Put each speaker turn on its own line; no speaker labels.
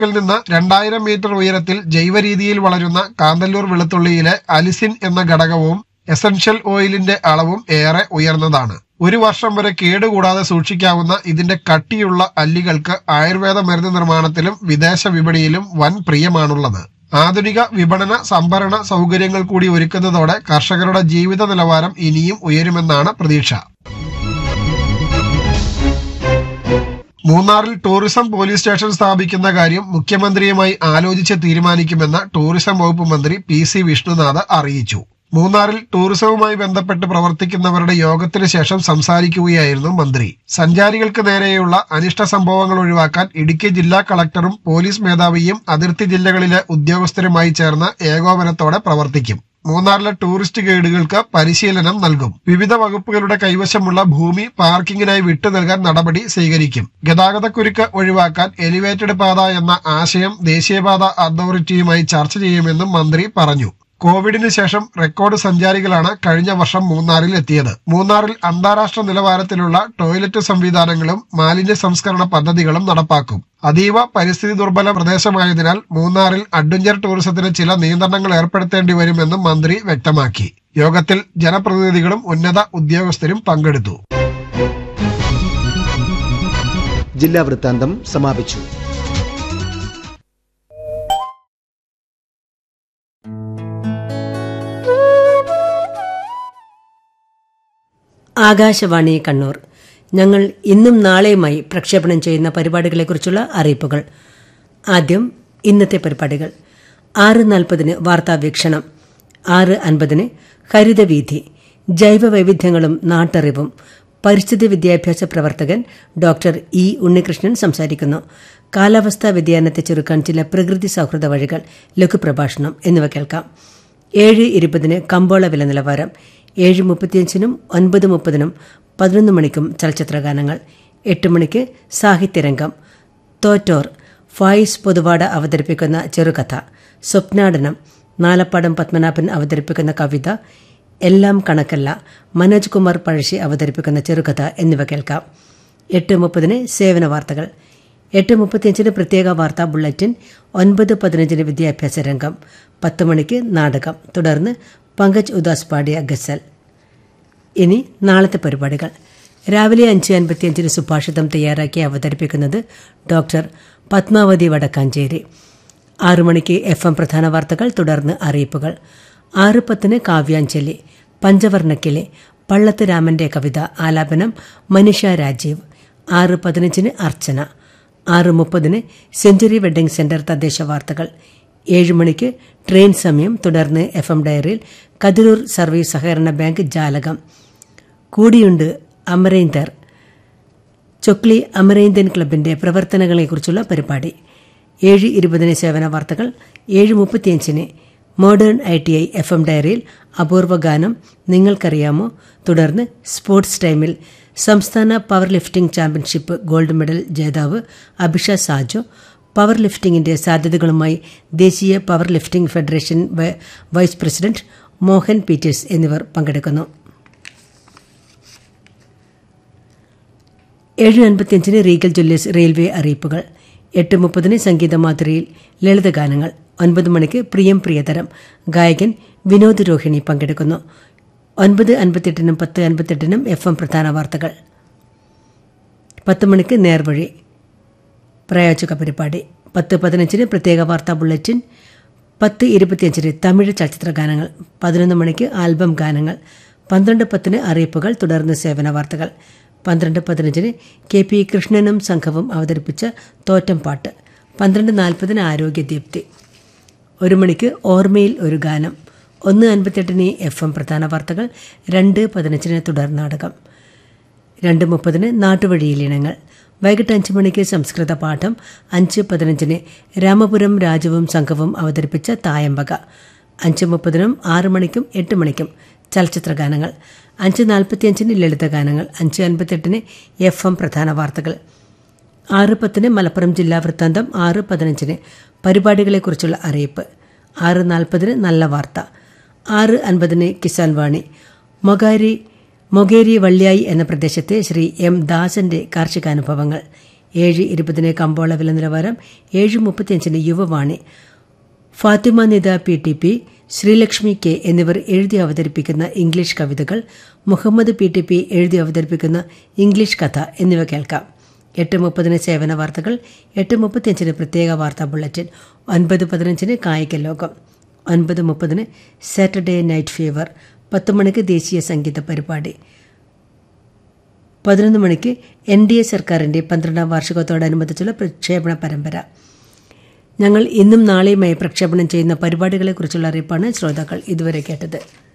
ിൽ നിന്ന് രണ്ടായിരം മീറ്റർ ഉയരത്തിൽ ജൈവരീതിയിൽ വളരുന്ന കാന്തല്ലൂർ വെളുത്തുള്ളിയിലെ അലിസിൻ എന്ന ഘടകവും എസൻഷ്യൽ ഓയിലിന്റെ അളവും ഏറെ ഉയർന്നതാണ് ഒരു വർഷം വരെ കേടുകൂടാതെ സൂക്ഷിക്കാവുന്ന ഇതിന്റെ കട്ടിയുള്ള അല്ലികൾക്ക് ആയുർവേദ മരുന്ന് നിർമ്മാണത്തിലും വിദേശ വിപണിയിലും വൻ പ്രിയമാണുള്ളത് ആധുനിക വിപണന സംഭരണ സൗകര്യങ്ങൾ കൂടി ഒരുക്കുന്നതോടെ കർഷകരുടെ ജീവിത നിലവാരം ഇനിയും ഉയരുമെന്നാണ് പ്രതീക്ഷ മൂന്നാറിൽ ടൂറിസം പോലീസ് സ്റ്റേഷൻ സ്ഥാപിക്കുന്ന കാര്യം മുഖ്യമന്ത്രിയുമായി ആലോചിച്ച് തീരുമാനിക്കുമെന്ന് ടൂറിസം വകുപ്പ് മന്ത്രി പി സി വിഷ്ണുനാഥ് അറിയിച്ചു മൂന്നാറിൽ ടൂറിസവുമായി ബന്ധപ്പെട്ട് പ്രവർത്തിക്കുന്നവരുടെ യോഗത്തിന് ശേഷം സംസാരിക്കുകയായിരുന്നു മന്ത്രി സഞ്ചാരികൾക്ക് നേരെയുള്ള അനിഷ്ട സംഭവങ്ങൾ ഒഴിവാക്കാൻ ഇടുക്കി ജില്ലാ കളക്ടറും പോലീസ് മേധാവിയും അതിർത്തി ജില്ലകളിലെ ഉദ്യോഗസ്ഥരുമായി ചേർന്ന് ഏകോപനത്തോടെ പ്രവർത്തിക്കും മൂന്നാറിലെ ടൂറിസ്റ്റ് ഗൈഡുകൾക്ക് പരിശീലനം നൽകും വിവിധ വകുപ്പുകളുടെ കൈവശമുള്ള ഭൂമി പാർക്കിങ്ങിനായി വിട്ടു നൽകാൻ നടപടി സ്വീകരിക്കും ഗതാഗതക്കുരുക്ക് ഒഴിവാക്കാൻ എലിവേറ്റഡ് പാത എന്ന ആശയം ദേശീയപാത അതോറിറ്റിയുമായി ചർച്ച ചെയ്യുമെന്നും മന്ത്രി പറഞ്ഞു കോവിഡിന് ശേഷം റെക്കോർഡ് സഞ്ചാരികളാണ് കഴിഞ്ഞ വർഷം മൂന്നാറിൽ എത്തിയത് മൂന്നാറിൽ അന്താരാഷ്ട്ര നിലവാരത്തിലുള്ള ടോയ്ലറ്റ് സംവിധാനങ്ങളും മാലിന്യ സംസ്കരണ പദ്ധതികളും നടപ്പാക്കും അതീവ പരിസ്ഥിതി ദുർബല പ്രദേശമായതിനാൽ മൂന്നാറിൽ അഡ്വഞ്ചർ ടൂറിസത്തിന് ചില നിയന്ത്രണങ്ങൾ ഏർപ്പെടുത്തേണ്ടി വരുമെന്നും മന്ത്രി വ്യക്തമാക്കി യോഗത്തിൽ ജനപ്രതിനിധികളും ഉന്നത ഉദ്യോഗസ്ഥരും പങ്കെടുത്തു
ജില്ലാ വൃത്താന്തം സമാപിച്ചു
ആകാശവാണി കണ്ണൂർ ഞങ്ങൾ ഇന്നും നാളെയുമായി പ്രക്ഷേപണം ചെയ്യുന്ന പരിപാടികളെക്കുറിച്ചുള്ള അറിയിപ്പുകൾ ആദ്യം ഇന്നത്തെ പരിപാടികൾ ആറ് നാൽപ്പതിന് വാർത്താവീക്ഷണം ആറ് അൻപതിന് ഹരിതവീഥി ജൈവ വൈവിധ്യങ്ങളും നാട്ടറിവും പരിസ്ഥിതി വിദ്യാഭ്യാസ പ്രവർത്തകൻ ഡോക്ടർ ഇ ഉണ്ണികൃഷ്ണൻ സംസാരിക്കുന്നു കാലാവസ്ഥാ വ്യതിയാനത്തെ ചെറുക്കാൻ ചില പ്രകൃതി സൌഹൃദ വഴികൾ ലഘുപ്രഭാഷണം എന്നിവ കേൾക്കാം ഏഴ് ഇരുപതിന് കമ്പോള വില നിലവാരം ഏഴ് മുപ്പത്തിയഞ്ചിനും ഒൻപത് മുപ്പതിനും പതിനൊന്ന് മണിക്കും ചലച്ചിത്രഗാനങ്ങൾ എട്ട് മണിക്ക് സാഹിത്യരംഗം തോറ്റോർ ഫായിസ് പൊതുവാട അവതരിപ്പിക്കുന്ന ചെറുകഥ സ്വപ്നാടനം നാലപ്പാടം പത്മനാഭൻ അവതരിപ്പിക്കുന്ന കവിത എല്ലാം കണക്കല്ല മനോജ് കുമാർ പഴശ്ശി അവതരിപ്പിക്കുന്ന ചെറുകഥ എന്നിവ കേൾക്കാം എട്ട് മുപ്പതിന് സേവന വാർത്തകൾ എട്ട് മുപ്പത്തിയഞ്ചിന് പ്രത്യേക വാർത്താ ബുള്ളറ്റിൻ ഒൻപത് പതിനഞ്ചിന് വിദ്യാഭ്യാസ രംഗം പത്ത് മണിക്ക് നാടകം തുടർന്ന് പങ്കജ് ഉദാസ് പാടിയ ഗസൽ ഇനി നാളത്തെ പരിപാടികൾ രാവിലെ അഞ്ച് അൻപത്തിയഞ്ചിന് സുഭാഷിതം തയ്യാറാക്കി അവതരിപ്പിക്കുന്നത് ഡോക്ടർ പത്മാവതി വടക്കാഞ്ചേരി ആറു മണിക്ക് എഫ് എം പ്രധാന വാർത്തകൾ തുടർന്ന് അറിയിപ്പുകൾ ആറ് പത്തിന് കാവ്യാഞ്ജലി പഞ്ചവർണ്ണക്കിലെ പള്ളത്ത് രാമന്റെ കവിത ആലാപനം മനിഷ രാജീവ് ആറ് പതിനഞ്ചിന് അർച്ചന ആറ് മുപ്പതിന് സെഞ്ചുറി വെഡ്ഡിംഗ് സെന്റർ തദ്ദേശ വാർത്തകൾ ഏഴ് മണിക്ക് ട്രെയിൻ സമയം തുടർന്ന് എഫ് എം ഡയറിയിൽ കതിരൂർ സർവീസ് സഹകരണ ബാങ്ക് ജാലകം കൂടിയുണ്ട് അമരൈന്തർ ചൊക്ലി അമരൈന്തൻ ക്ലബിന്റെ പ്രവർത്തനങ്ങളെക്കുറിച്ചുള്ള പരിപാടി ഏഴ് ഇരുപതിന് സേവന വാർത്തകൾ ഏഴ് മുപ്പത്തിയഞ്ചിന് modern I T I F M ഡയറിയിൽ അപൂർവ ഗാനം നിങ്ങൾക്കറിയാമോ തുടർന്ന് സ്പോർട്സ് ടൈമിൽ സംസ്ഥാന powerlifting championship gold medal ജേതാവ് അഭിഷ സാജോ പവർ ലിഫ്റ്റിംഗിന്റെ സാധ്യതകളുമായി ദേശീയ powerlifting federation vice president Mohan Peters എന്നിവർ പങ്കെടുക്കുന്നു ഏഴ് അൻപത്തിയഞ്ചിന് റീഗൽ ജ്വല്ലേഴ്സ് റെയിൽവേ അറിയിപ്പുകൾ എട്ട് മുപ്പതിന് സംഗീതമാതിരിയിൽ ലളിതഗാനങ്ങൾ ഒൻപത് മണിക്ക് പ്രിയം പ്രിയതരം ഗായകൻ വിനോദ് രോഹിണി പങ്കെടുക്കുന്നു ഒൻപത് അൻപത്തെട്ടിനും പത്ത് അൻപത്തെട്ടിനും എഫ് എം പ്രധാന വാർത്തകൾ പത്ത് മണിക്ക് നേർവഴി പ്രായോജക പരിപാടി പത്ത് പതിനഞ്ചിന് പ്രത്യേക വാർത്താ ബുള്ളറ്റിൻ പത്ത് ഇരുപത്തിയഞ്ചിന് തമിഴ് ചലച്ചിത്ര ഗാനങ്ങൾ പതിനൊന്ന് മണിക്ക് ആൽബം ഗാനങ്ങൾ പന്ത്രണ്ട് പത്തിന് അറിയിപ്പുകൾ തുടർന്ന് സേവന വാർത്തകൾ പന്ത്രണ്ട് പതിനഞ്ചിന് കെ പി കൃഷ്ണനും സംഘവും അവതരിപ്പിച്ച തോറ്റം പാട്ട് പന്ത്രണ്ട് നാൽപ്പതിന് ആരോഗ്യദീപ്തി ഒരു മണിക്ക് ഓർമ്മയിൽ ഒരു ഗാനം ഒന്ന് അൻപത്തെട്ടിന് എഫ് എം പ്രധാന വാർത്തകൾ രണ്ട് പതിനഞ്ചിന് തുടർ നാടകം രണ്ട് മുപ്പതിന് നാട്ടുവഴിയിൽ ഇനങ്ങൾ വൈകിട്ട് അഞ്ച് മണിക്ക് സംസ്കൃത പാഠം അഞ്ച് പതിനഞ്ചിന് രാമപുരം രാജുവും സംഘവും അവതരിപ്പിച്ച തായമ്പക അഞ്ച് മുപ്പതിനും ആറ് മണിക്കും എട്ട് മണിക്കും ചലച്ചിത്ര ഗാനങ്ങൾ അഞ്ച് നാൽപ്പത്തിയഞ്ചിന് ലളിതഗാനങ്ങൾ അഞ്ച് അൻപത്തെട്ടിന് എഫ് എം പ്രധാന വാർത്തകൾ ആറ് പത്തിന് മലപ്പുറം ജില്ലാ വൃത്താന്തം ആറ് പതിനഞ്ചിന് പരിപാടികളെക്കുറിച്ചുള്ള അറിയിപ്പ് ആറ് നാൽപ്പതിന് നല്ല വാർത്ത ആറ് അൻപതിന് കിസാൻ വാണി മൊകാരി മൊകേരി വള്ളിയായി എന്ന പ്രദേശത്തെ ശ്രീ എം ദാസന്റെ കാർഷികാനുഭവങ്ങൾ ഏഴ് ഇരുപതിന് കമ്പോള വില നിലവാരം ഏഴ് മുപ്പത്തിയഞ്ചിന് Yuvavani Fathima Nitha P T P Sreelakshmi K എന്നിവർ എഴുതി അവതരിപ്പിക്കുന്ന ഇംഗ്ലീഷ് കവിതകൾ മുഹമ്മദ് പി ടി പി എഴുതി അവതരിപ്പിക്കുന്ന ഇംഗ്ലീഷ് കഥ എന്നിവ കേൾക്കാം എട്ട് മുപ്പതിന് സേവന വാർത്തകൾ എട്ട് മുപ്പത്തിയഞ്ചിന് പ്രത്യേക വാർത്താ ബുള്ളറ്റിൻ ഒൻപത് പതിനഞ്ചിന് കായിക ലോകം ഒൻപത് മുപ്പതിന് സാറ്റർഡേ നൈറ്റ് ഫീവർ പത്ത് മണിക്ക് ദേശീയ സംഗീത പരിപാടി പതിനൊന്ന് മണിക്ക് എൻ ഡി എ സർക്കാരിന്റെ പന്ത്രണ്ടാം വാർഷികത്തോടനുബന്ധിച്ചുള്ള പ്രക്ഷേപണ പരമ്പര ഞങ്ങൾ ഇന്നും നാളെയുമായി പ്രക്ഷേപണം ചെയ്യുന്ന പരിപാടികളെക്കുറിച്ചുള്ള അറിയിപ്പാണ് ശ്രോതാക്കൾ ഇതുവരെ കേട്ടത്